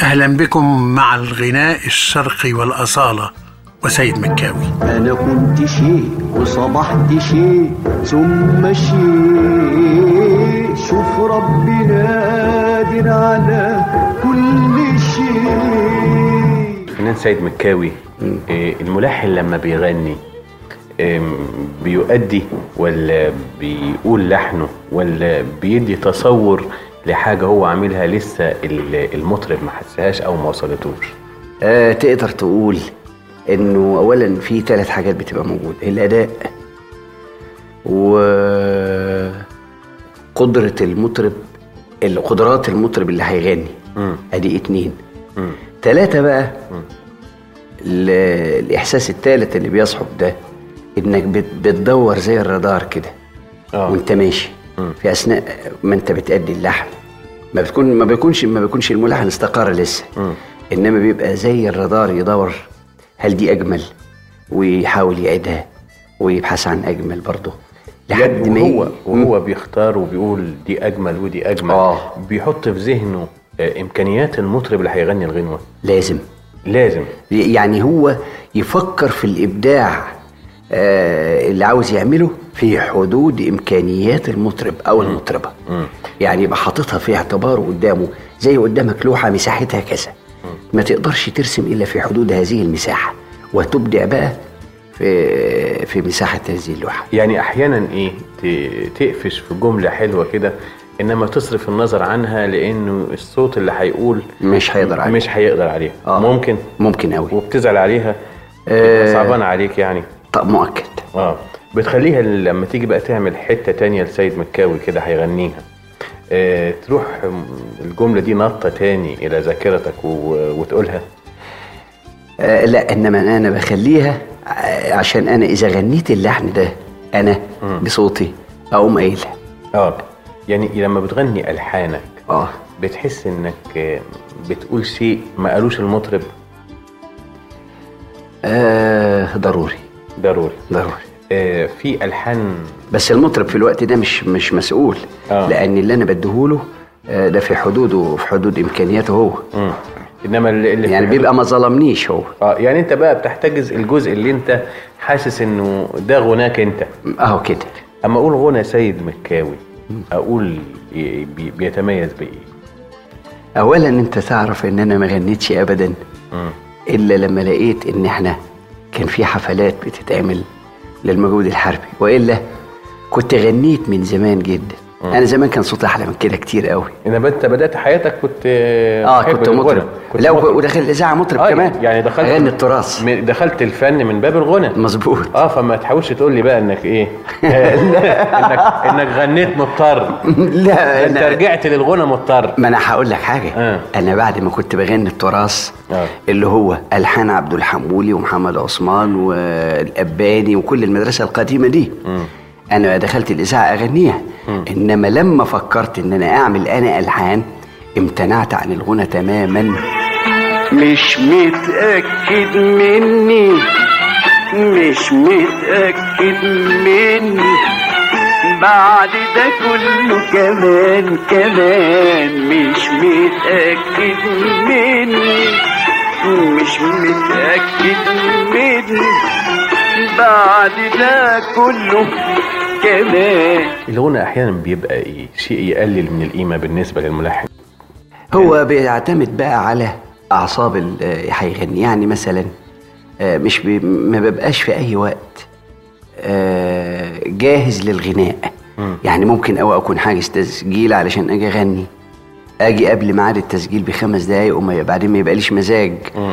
أهلا بكم مع الغناء الشرقي والأصالة وسيد مكاوي أنا كنت شيء وصبحت شيء ثم شيء شوف ربنا قادر على كل شيء الفنان سيد مكاوي آه، الملحن لما بيغني آم، بيؤدي ولا بيقول لحنه ولا بيدي تصور لحاجة هو عاملها لسه ال- المطرب ما حسهاش أو ما وصلتوش آه تقدر تقول انه اولا في ثلاث حاجات بتبقى موجوده الاداء وقدرة المطرب القدرات المطرب اللي هيغني مم. ادي اتنين مم. تلاتة بقى ال- الاحساس التالت اللي بيصحب ده انك بت- بتدور زي الرادار كده آه. وانت ماشي في اثناء ما انت بتأدي اللحن ما بتكون ما بيكونش ما بيكونش الملحن استقر لسه انما بيبقى زي الرادار يدور هل دي اجمل ويحاول يعيدها ويبحث عن اجمل برضه لحد ما وهو ي- وهو بيختار وبيقول دي أجمل ودي أجمل آه. بيحط في ذهنه آه، إمكانيات المطرب اللي هيغني الغنوة لازم لازم يعني هو يفكر في الابداع آه، اللي عاوز يعمله في حدود امكانيات المطرب او المطربه يعني يبقى حاططها في اعتباره قدامه زي قدامك لوحه مساحتها كذا ما تقدرش ترسم الا في حدود هذه المساحه وتبدع بقى في في مساحه هذه اللوحه يعني احيانا ايه ت- تقفش في جمله حلوه كده انما تصرف النظر عنها لانه الصوت اللي هيقول مش هيقدر عليه مش هيقدر عليها آه. ممكن ممكن قوي وبتزعل عليها آه. صعبان عليك يعني طب مؤكد اه بتخليها لما تيجي بقى تعمل حته تانية لسيد مكاوي كده هيغنيها آه تروح الجمله دي نطه تاني الى ذاكرتك و- وتقولها آه لا انما انا بخليها آه، عشان انا اذا غنيت اللحن ده انا بصوتي اقوم قايلها اه يعني لما بتغني الحانك اه بتحس انك آه، بتقول شيء ما قالوش المطرب آه ضروري ضروري ضروري آه، في الحان بس المطرب في الوقت ده مش مش مسؤول آه. لان اللي انا بديهوله آه، ده في حدوده وفي حدود امكانياته هو مم. انما اللي اللي يعني في- بيبقى ما ظلمنيش هو اه يعني انت بقى بتحتجز الجزء اللي انت حاسس انه ده غناك انت اهو كده اما اقول غنى سيد مكاوي اقول ي- بي- بيتميز بايه اولا انت تعرف ان انا ما غنيتش ابدا مم. الا لما لقيت ان احنا كان في حفلات بتتعمل للمجهود الحربي والا كنت غنيت من زمان جدا انا زمان كان صوتي احلى من كده كتير قوي انما انت بدات حياتك كنت اه بتحب كنت الغنى. مطرب كنت لا مطرب. ودخل الاذاعه مطرب آه كمان يعني دخلت اغني التراث م- دخلت الفن من باب الغنى مظبوط اه فما تحاولش تقول لي بقى انك ايه انك انك غنيت مضطر لا انت أنا رجعت للغنى مضطر ما انا هقول لك حاجه آه. انا بعد ما كنت بغني التراث آه. اللي هو الحان عبد الحمولي ومحمد عثمان والاباني وكل المدرسه القديمه دي انا دخلت الاذاعه اغنيها انما لما فكرت ان انا اعمل انا الحان امتنعت عن الغنى تماما مش متأكد مني مش متأكد مني بعد ده كله كمان كمان مش متأكد مني مش متأكد مني بعد ده كله كمان الغنى احيانا بيبقى ايه شيء يقلل من القيمه بالنسبه للملحن هو بيعتمد بقى على اعصاب اللي هيغني يعني مثلا آه، مش بي ما ببقاش في اي وقت آه، جاهز للغناء يعني ممكن او اكون حاجز تسجيل علشان اجي اغني اجي قبل ميعاد التسجيل بخمس دقايق وما بعدين ما يبقاليش مزاج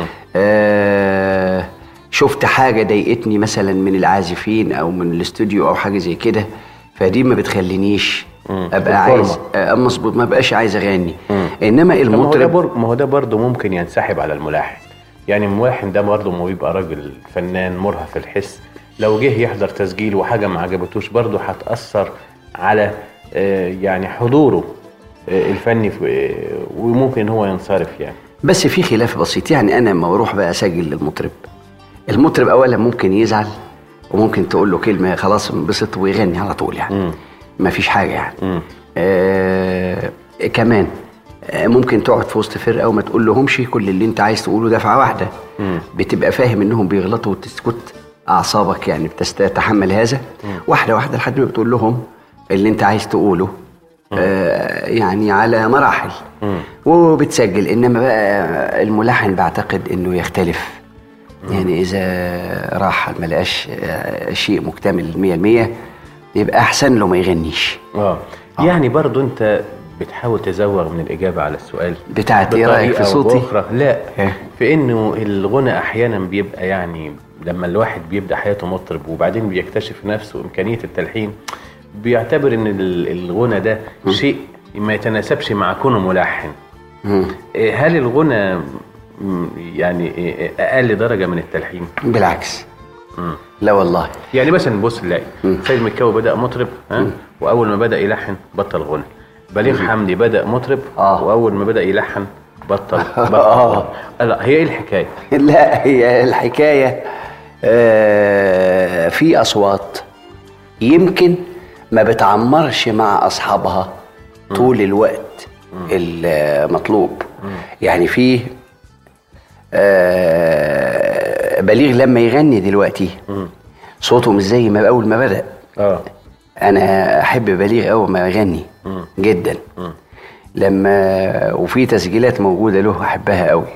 آه شفت حاجه ضايقتني مثلا من العازفين او من الاستوديو او حاجه زي كده فدي ما بتخلينيش ابقى الفورمة. عايز آه، مظبوط ما بقاش عايز اغني انما طب ما هو ده المطرب بر... ما هو ده برضه ممكن ينسحب على الملحن يعني الملحن ده برضه ما بيبقى راجل فنان مرهف الحس لو جه يحضر تسجيل وحاجه ما عجبتوش برضه هتاثر على آه، يعني حضوره آه، الفني في- آه، وممكن هو ينصرف يعني بس في خلاف بسيط يعني انا لما اروح بقى اسجل للمطرب المطرب اولا ممكن يزعل وممكن تقول له كلمه خلاص انبسط ويغني على طول يعني ما فيش حاجه يعني مم. آه كمان آه، ممكن تقعد في وسط فرقه وما تقول لهمش كل اللي انت عايز تقوله دفعه واحده بتبقى فاهم انهم بيغلطوا وتسكت اعصابك يعني بتتحمل هذا واحده واحده لحد ما بتقول لهم اللي انت عايز تقوله آه يعني على مراحل وبتسجل انما بقى الملحن بعتقد انه يختلف يعني اذا راح ما لقاش آه، شيء مكتمل 100% يبقى احسن له ما يغنيش اه يعني برضو انت بتحاول تزوغ من الاجابه على السؤال بتاعت ايه رايك في بطريقة أو صوتي بأخرى. لا إيه؟ في انه الغنى احيانا بيبقى يعني لما الواحد بيبدا حياته مطرب وبعدين بيكتشف نفسه امكانيه التلحين بيعتبر ان ال- الغنى ده شيء ما يتناسبش مع كونه ملحن مم. إيه، هل الغنى م، يعني إيه، اقل درجه من التلحين بالعكس مم. لا والله يعني مثلا بص نلاقي سيد مكاوي بدا مطرب ها واول ما بدا يلحن بطل غنى بليغ حمدي بدا مطرب آه. واول ما بدا يلحن بطل بطل آه. غنى. لا هي ايه الحكايه لا هي الحكاية آه، في أصوات يمكن ما بتعمرش مع أصحابها طول الوقت المطلوب يعني في آه، بليغ لما يغني دلوقتي صوته مش زي ما أول ما بدأ اه انا احب بليغ قوي ما يغني جدا لما وفي تسجيلات موجوده له احبها قوي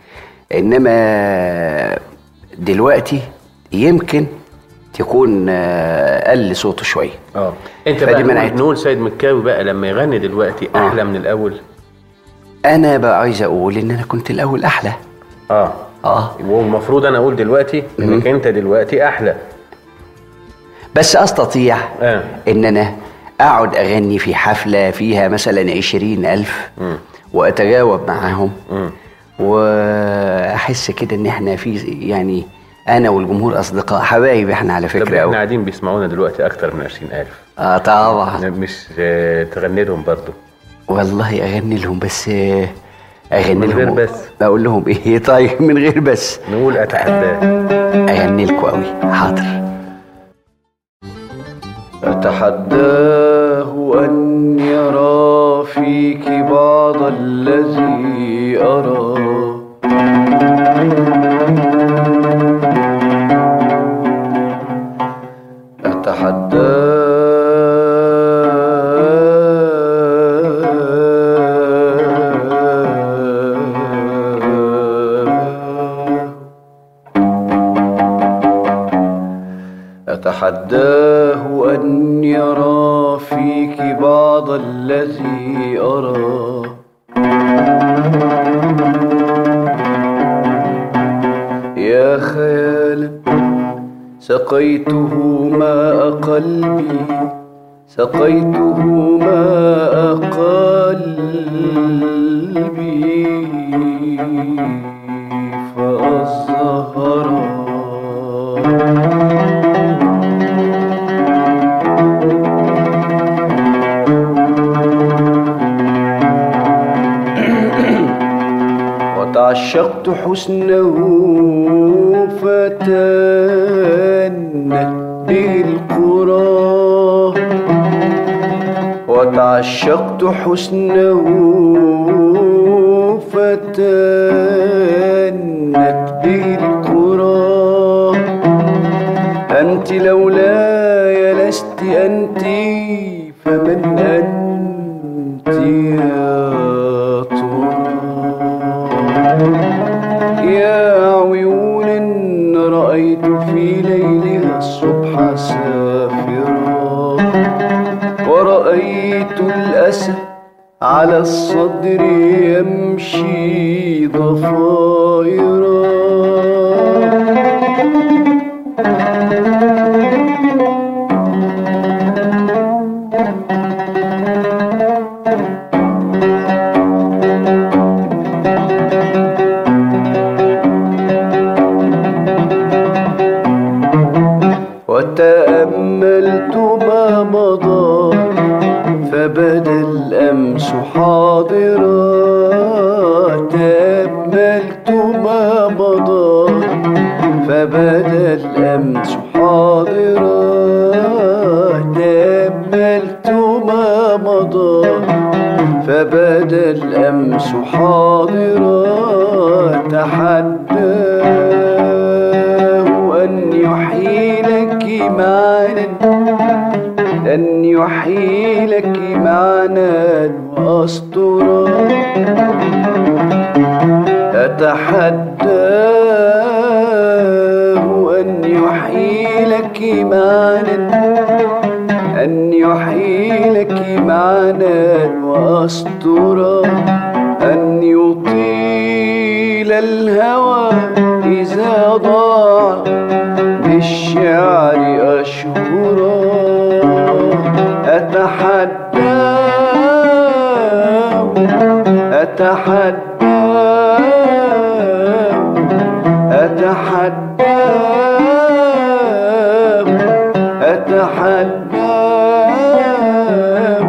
انما دلوقتي يمكن تكون آه، قل صوته شويه اه انت فدي بقى منعت. نقول, نقول سيد مكاوي بقى لما يغني دلوقتي آه. احلى من الاول انا بقى عايز اقول ان انا كنت الاول احلى اه اه والمفروض انا اقول دلوقتي انك انت دلوقتي احلى بس استطيع آه. ان انا اقعد اغني في حفله فيها مثلا عشرين الف واتجاوب معاهم مم. واحس كده ان احنا في يعني انا والجمهور اصدقاء حبايب احنا على طب فكره احنا أوي. قاعدين بيسمعونا دلوقتي اكتر من 20000 اه طبعا مش آه، تغني لهم برضه والله اغني لهم بس آه، اغني من غير لهم بس. اقول لهم ايه طيب من غير بس نقول اتحداه اغني لكم قوي حاضر أتحداه أن يرى فيك بعض الذي أرى أتحداه أتحداه أن يرى فيك بعض الذي أرى يا خيالا سقيته ماء قلبي سقيته ماء قلبي فأزهرا وتعشقت حسنه فتانت به القرى وتعشقت حسنه فتانت به القرى أنت لولاي لست أنت فمن أنت يا ترى يا عيونا رأيت في ليلها الصبح سافرا ورأيت الأسى على الصدر يمشي ضفائرا وتأملت ما مضى فبدا الأمس حاضرا تأملت ما مضى فبدا الأمس حاضرا تأملت ما مضى فبدا الأمس حاضرا تحداه أن يحيي لك معنى أن يحيي لك معنى وأسطرا أتحداه أن يحيي لك معنى أن يحيي لك معنى وأسطرا أن يطيل الهوى إذا ضاع بالشعر أشهرا أتحداه أتحداه أتحداه أتحداه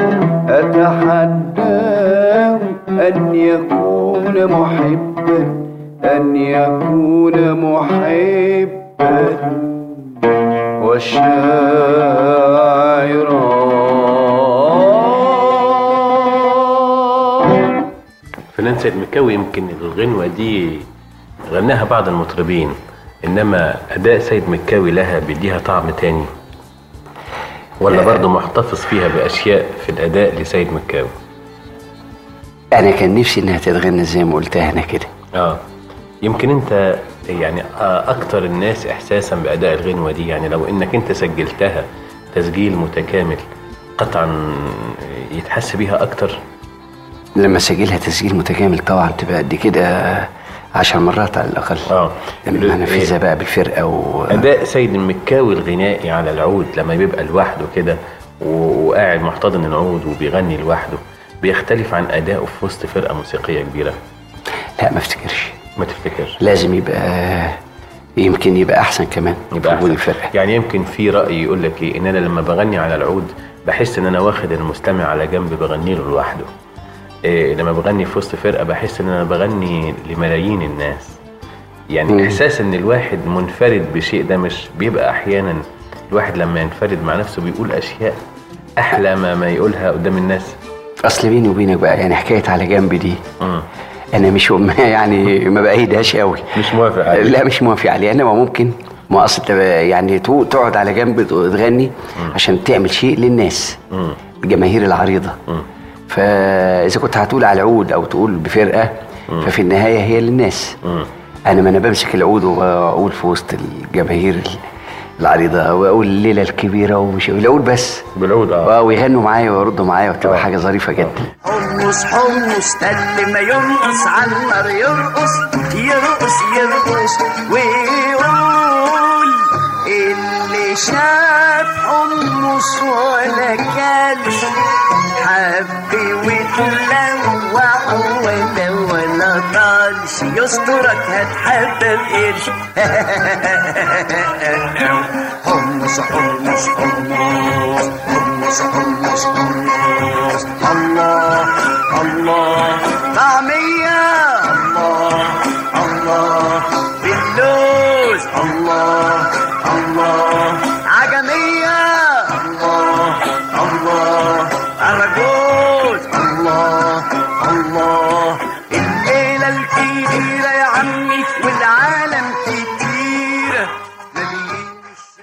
أتحداه أن يكون محبا أن يكون محبا وشاعرا فنان سيد مكاوي يمكن الغنوة دي غناها بعض المطربين انما اداء سيد مكاوي لها بيديها طعم تاني ولا برضه محتفظ فيها باشياء في الاداء لسيد مكاوي انا كان نفسي انها تتغنى زي ما قلتها انا كده اه يمكن انت يعني آه اكتر الناس احساسا باداء الغنوة دي يعني لو انك انت سجلتها تسجيل متكامل قطعا يتحس بيها اكتر لما اسجلها تسجيل متكامل طبعا تبقى قد كده عشر مرات على الاقل اه لما انفذها بقى بالفرقه و... اداء سيد المكاوي الغنائي على العود لما بيبقى لوحده كده و- وقاعد محتضن العود وبيغني لوحده بيختلف عن ادائه في وسط فرقه موسيقيه كبيره لا ما افتكرش ما تفتكرش لازم يبقى يمكن يبقى احسن كمان يبقى في وجود أحسن. الفرقه يعني يمكن في راي يقول لك ايه ان انا لما بغني على العود بحس ان انا واخد المستمع على جنب بغني له لوحده إيه لما بغني في وسط فرقه بحس ان انا بغني لملايين الناس يعني مم. احساس ان الواحد منفرد بشيء ده مش بيبقى احيانا الواحد لما ينفرد مع نفسه بيقول اشياء احلى ما ما يقولها قدام الناس اصل بيني وبينك بقى يعني حكايه على جنب دي مم. انا مش يعني ما بايدهاش قوي مش موافق عليه. لا مش موافق عليه انما ممكن ما اصل تبقى- يعني تو- تقعد على جنب تغني عشان تعمل شيء للناس مم. الجماهير العريضه مم. فاذا كنت هتقول على العود او تقول بفرقه ففي النهايه هي للناس مم. انا ما انا بمسك العود واقول في وسط الجماهير العريضه واقول الليله الكبيره ومش اقول بس بالعود اه اه ويغنوا معايا ويردوا معايا وتبقى حاجه ظريفه جدا حمص حمص تل ما يرقص على النار يرقص يرقص يرقص ويقول اللي شاف حمص ولا كلش حب وتلوع ولا ولا طالش يسترك هتحب بقرش حمص حمص حمص حمص حمص حمص الله الله طعمية الله الله باللوز الله الله عجمية الله الله أرجوز الله الله الليلة الكبيرة يا عمي والعالم كتير مليين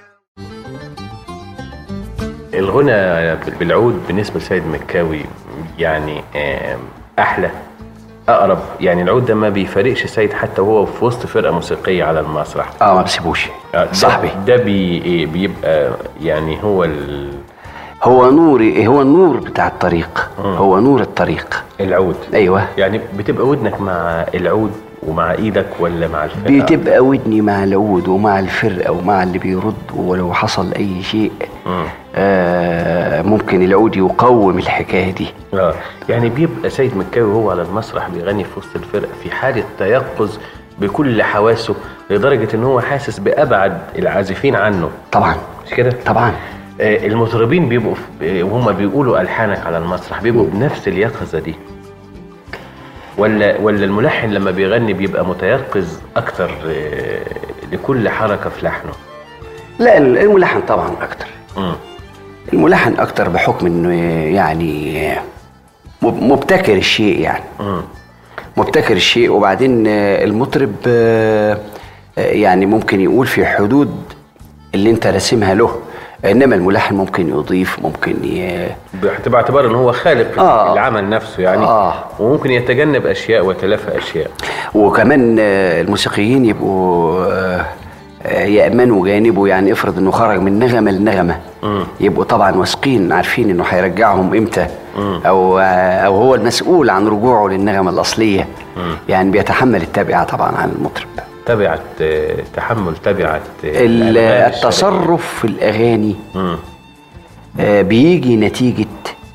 الغنى بالعود بالنسبه لسيد مكاوي يعني آم، احلى اقرب يعني العود ده ما بيفارقش سيد حتى وهو في وسط فرقه موسيقيه على المسرح اه ما بسيبوش آه، ده- صاحبي ده بي إيه، بيبقى يعني هو ال- هو نور هو النور بتاع الطريق هو نور الطريق العود ايوه يعني بتبقى ودنك مع العود ومع ايدك ولا مع الفرقه بتبقى ودني مع العود ومع الفرقه ومع اللي بيرد ولو حصل اي شيء مم. آه ممكن العود يقوم الحكايه دي اه يعني بيبقى سيد مكاوي وهو على المسرح بيغني في وسط الفرقه في حاله تيقظ بكل حواسه لدرجه ان هو حاسس بابعد العازفين عنه طبعا مش كده؟ طبعا آه، المطربين بيبقوا في- وهم بيقولوا الحانك على المسرح بيبقوا بنفس اليقظه دي ولا ولا الملحن لما بيغني بيبقى متيقظ اكتر آه، لكل حركه في لحنه لا الملحن طبعا اكتر مم. الملحن اكتر بحكم انه يعني مب- مبتكر الشيء يعني مبتكر الشيء وبعدين آه، المطرب آه، آه، يعني ممكن يقول في حدود اللي انت راسمها له انما الملحن ممكن يضيف ممكن ي... باعتبار ان هو خالق آه. العمل نفسه يعني آه. وممكن يتجنب اشياء ويتلافى اشياء وكمان آه، الموسيقيين يبقوا آه، آه، يأمنوا جانبه يعني افرض انه خرج من نغمه لنغمه يبقوا طبعا واثقين عارفين انه هيرجعهم امتى او آه، او هو المسؤول عن رجوعه للنغمه الاصليه يعني بيتحمل التبعه طبعا عن المطرب تبعت آه، تحمل تبعت آه، ال- الألغام الشرقية. التصرف في الاغاني مم. آه، بيجي نتيجة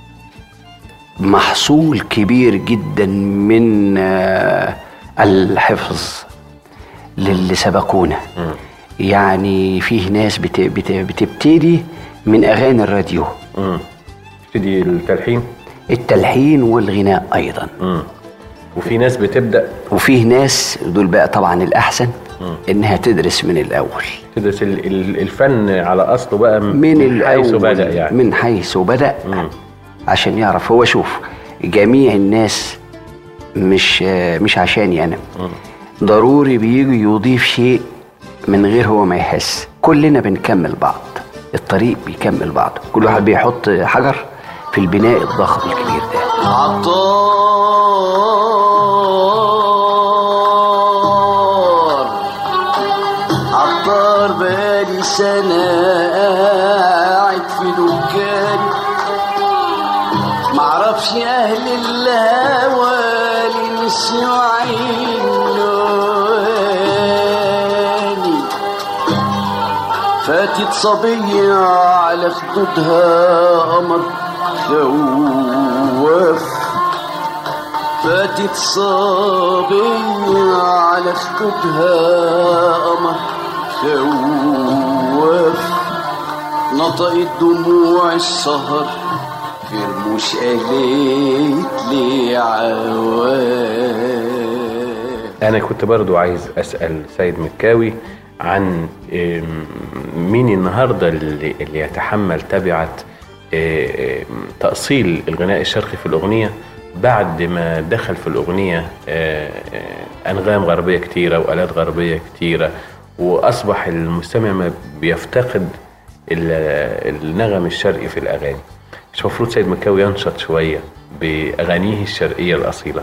محصول كبير جدا من آه، الحفظ للي سبقونا يعني فيه ناس بت- بت- بتبتدي من أغاني الراديو مم. تبتدي التلحين التلحين والغناء أيضا مم. وفي ناس بتبدا وفيه ناس دول بقى طبعا الأحسن إنها تدرس من الأول تدرس ال- ال- الفن على اصله بقى من حيث الأول بدا يعني من حيث بدأ عشان يعرف هو شوف جميع الناس مش مش عشاني أنا ضروري بيجي يضيف شيء من غير هو ما يحس كلنا بنكمل بعض الطريق بيكمل بعض كل واحد بيحط حجر في البناء الضخم الكبير ده عطار عطار بقالي سنة قاعد في دكان معرفش أهل الهوى لنسوا عينوني فاتت صبية على خدودها قمر خواف فاتت صبية على خدودها قمر خواف نطقت دموع السهر في رموش قالت لي عواف انا كنت برضو عايز اسال سيد مكاوي عن آم، مين النهارده اللي, اللي يتحمل تبعه آم، تاصيل الغناء الشرقي في الاغنيه بعد ما دخل في الاغنيه آه، آه، انغام غربيه كتيره والات غربيه كتيره واصبح المستمع ما بيفتقد ال- النغم الشرقي في الاغاني مش المفروض سيد مكاوي ينشط شويه باغانيه الشرقيه الاصيله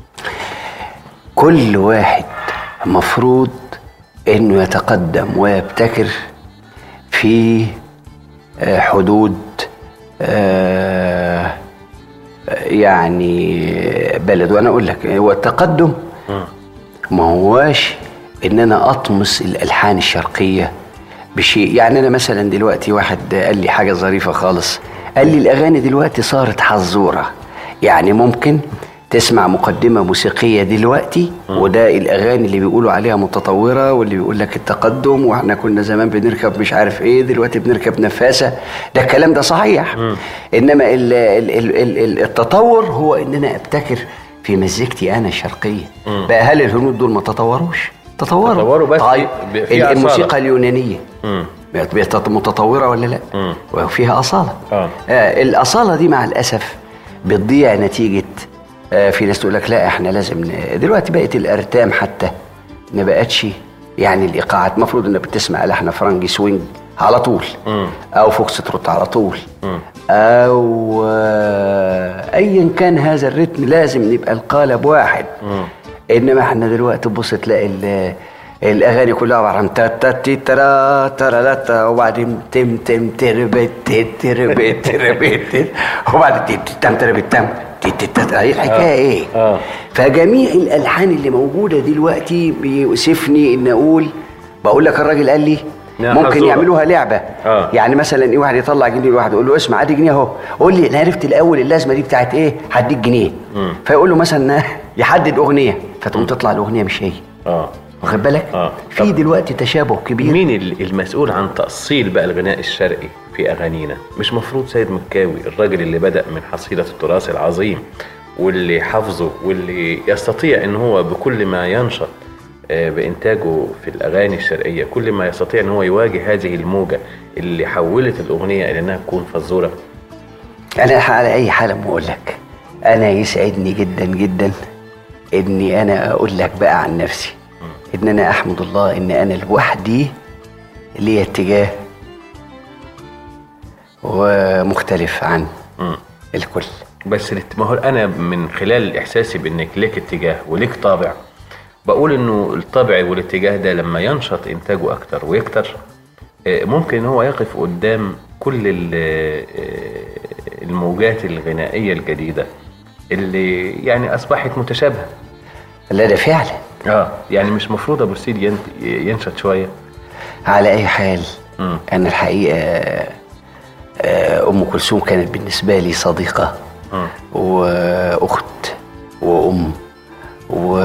كل واحد مفروض انه يتقدم ويبتكر في آه، حدود آه، يعني بلد وانا اقول لك هو التقدم ما هواش ان انا اطمس الالحان الشرقيه بشيء يعني انا مثلا دلوقتي واحد قال لي حاجه ظريفه خالص قال لي الاغاني دلوقتي صارت حزوره يعني ممكن تسمع مقدمه موسيقيه دلوقتي وده الاغاني اللي بيقولوا عليها متطوره واللي بيقول لك التقدم واحنا كنا زمان بنركب مش عارف ايه دلوقتي بنركب نفاسه ده الكلام ده صحيح انما ال ال ال ال ال التطور هو ان انا ابتكر في مزيكتي انا الشرقيه بقى هل الهنود دول ما تطوروش تطوروا تطوروا بس طيب في- في أصالة. الموسيقى اليونانيه مم. بقت بقت متطوره ولا لا مم. وفيها اصاله آه. آه الاصاله دي مع الاسف بتضيع نتيجه آه في ناس تقول لك لا احنا لازم ن... دلوقتي بقت الارتام حتى ما بقتش يعني الايقاعات المفروض انك بتسمع لحن فرنجي سوينج على طول مم. او فوكس تروت على طول مم. او آه ايا كان هذا الريتم لازم نبقى القالب واحد انما احنا دلوقتي تبص تلاقي ال- الاغاني كلها عباره عن تا تا تي ترا ترا لا تا وبعدين تم تم تربت تي تربت تربت تي، وبعدين تي تي تم تربت تم تي تي تي هي الحكايه ايه؟ آه. فجميع الالحان اللي موجوده دلوقتي بيؤسفني ان اقول بقول لك الراجل قال لي إنها ممكن حزورة. يعملوا لعبه آه. يعني مثلا ايه واحد يطلع جنيه لواحد يقول له اسمع ادي جنيه اهو قول لي انا عرفت الاول اللازمه دي بتاعت ايه هديك جنيه فيقول له مثلا يحدد اغنيه فتقوم تطلع الاغنيه مش هي اه واخد بالك آه. في طب- دلوقتي تشابه كبير مين ال- المسؤول عن تأصيل بقى الغناء الشرقي في أغانينا؟ مش مفروض سيد مكاوي الراجل اللي بدأ من حصيلة التراث العظيم واللي حافظه واللي يستطيع ان هو بكل ما ينشط آه، بإنتاجه في الأغاني الشرقية كل ما يستطيع ان هو يواجه هذه الموجة اللي حولت الأغنية إلى أنها تكون فزورة انا على اي حاله ما اقول لك انا يسعدني جدا جدا اني انا اقول لك بقى عن نفسي ان انا احمد الله ان انا لوحدي لي اتجاه ومختلف عن الكل بس الات- ما هو انا من خلال احساسي بانك ليك اتجاه وليك طابع بقول انه الطابع والاتجاه ده لما ينشط انتاجه اكتر ويكتر آه، ممكن هو يقف قدام كل ال- آه، الموجات الغنائيه الجديده اللي يعني اصبحت متشابهه لا ده فعلا اه يعني مش مفروض ابو سيد ين- ينشط شويه على اي حال مم. انا الحقيقه آه، ام كلثوم كانت بالنسبه لي صديقه مم. واخت وام و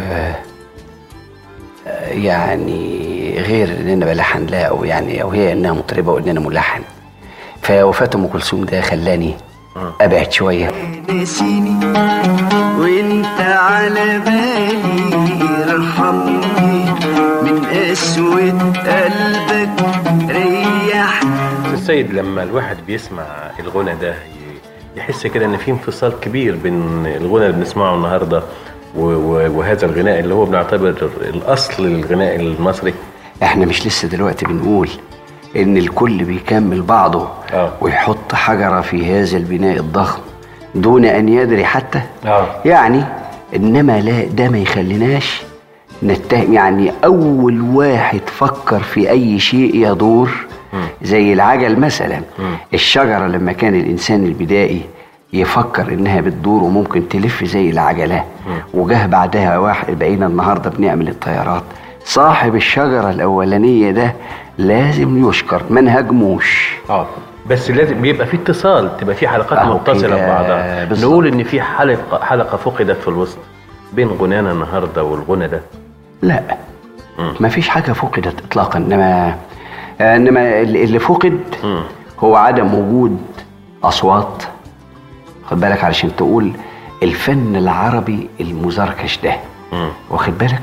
يعني غير ان انا بلحن لها او يعني او هي انها مطربه وان انا ملحن فوفاه ام كلثوم ده خلاني ابعد شويه نسيني وانت على بالي ارحمني من قسوة قلبك ريح السيد لما الواحد بيسمع الغنى ده ي- يحس كده ان في انفصال كبير بين الغنى اللي بنسمعه النهارده و- و- وهذا الغناء اللي هو بنعتبر الاصل للغناء المصري احنا مش لسه دلوقتي بنقول ان الكل بيكمل بعضه آه. ويحط حجرة في هذا البناء الضخم دون ان يدري حتى آه. يعني انما لا ده ما يخليناش نتهم يعني اول واحد فكر في اي شيء يدور زي العجل مثلا الشجرة لما كان الانسان البدائي يفكر انها بتدور وممكن تلف زي العجلة وجه بعدها واحد بقينا النهارده بنعمل الطيارات صاحب الشجرة الاولانية ده لازم يشكر ما نهاجموش اه بس لازم بيبقى في اتصال تبقى في حلقات أهو متصله كده ببعضها بالظبط. نقول ان في حلقه حلقه فقدت في الوسط بين غنانا النهارده والغنى ده لا ما فيش حاجة فقدت إطلاقا إنما إنما اللي فقد هو عدم وجود أصوات خد بالك علشان تقول الفن العربي المزركش ده واخد بالك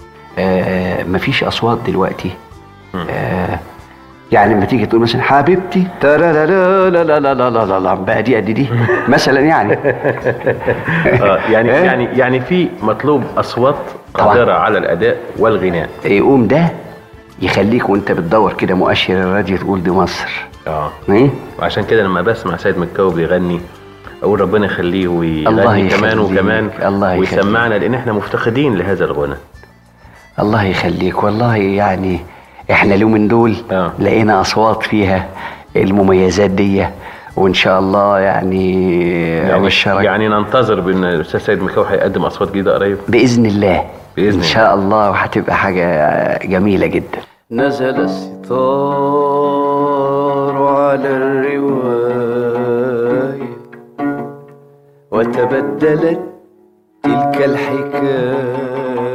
آه مفيش أصوات دلوقتي آه يعني لما تيجي تقول مثلا حبيبتي ترى لا لا لا لا لا لا لا لا لا بقى دي قد دي مثلا يعني آه يعني إيه؟ يعني يعني في مطلوب اصوات طبعاً. قادره على الاداء والغناء يقوم ده يخليك وانت بتدور كده مؤشر الراديو تقول دي مصر اه ايه وعشان كده لما بسمع سيد مكاوي بيغني اقول ربنا يخليه الله ويغني كمان يخليك، وكمان الله يخليك. ويسمعنا لان احنا مفتقدين لهذا الغنى الله يخليك والله يعني احنا اليومين دول آه. لقينا اصوات فيها المميزات دي وان شاء الله يعني يعني, ابشرك يعني ننتظر بان الاستاذ سيد مكاوي هيقدم اصوات جديده قريب باذن الله بإذن ان الله. شاء الله وهتبقى حاجه جميله جدا نزل الستار على الروايه وتبدلت تلك الحكايه